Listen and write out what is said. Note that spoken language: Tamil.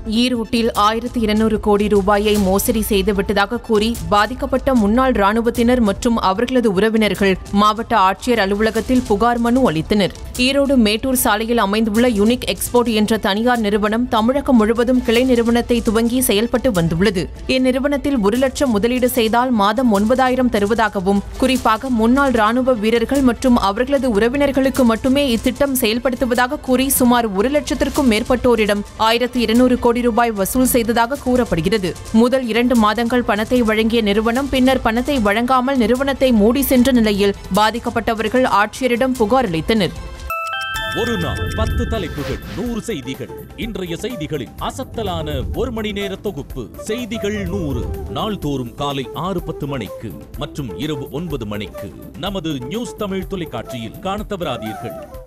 ஈரோட்டில் ஆயிரத்தி இருநூறு கோடி ரூபாயை மோசடி செய்துவிட்டதாக கூறி பாதிக்கப்பட்ட முன்னாள் ராணுவத்தினர் மற்றும் அவர்களது உறவினர்கள் மாவட்ட ஆட்சியர் அலுவலகத்தில் புகார் மனு அளித்தனர் ஈரோடு மேட்டூர் சாலையில் அமைந்துள்ள யுனிக் எக்ஸ்போர்ட் என்ற தனியார் நிறுவனம் தமிழகம் முழுவதும் கிளை நிறுவனத்தை துவங்கி செயல்பட்டு வந்துள்ளது இந்நிறுவனத்தில் ஒரு லட்சம் முதலீடு செய்தால் மாதம் ஒன்பதாயிரம் தருவதாகவும் குறிப்பாக முன்னாள் ராணுவ வீரர்கள் மற்றும் அவர்களது உறவினர்களுக்கு மட்டுமே இத்திட்டம் செயல்படுத்துவதாக கூறி சுமார் ஒரு லட்சத்திற்கும் மேற்பட்டோரிடம் ஆயிரத்தி இருநூறு கோடி ரூபாய் வசூல் செய்ததாக கூறப்படுகிறது முதல் இரண்டு மாதங்கள் பணத்தை வழங்கிய நிறுவனம் பின்னர் பணத்தை வழங்காமல் நிறுவனத்தை மூடி சென்ற நிலையில் பாதிக்கப்பட்டவர்கள் ஆட்சியரிடம் புகார் அளித்தனர் ஒரு நாள் பத்து தலைப்புகள் நூறு செய்திகள் இன்றைய செய்திகளின் அசத்தலான ஒரு மணி நேர தொகுப்பு செய்திகள் நூறு நாள்தோறும் காலை ஆறு பத்து மணிக்கு மற்றும் இரவு ஒன்பது மணிக்கு நமது நியூஸ் தமிழ் தொலைக்காட்சியில் காணத் தவறாதீர்கள்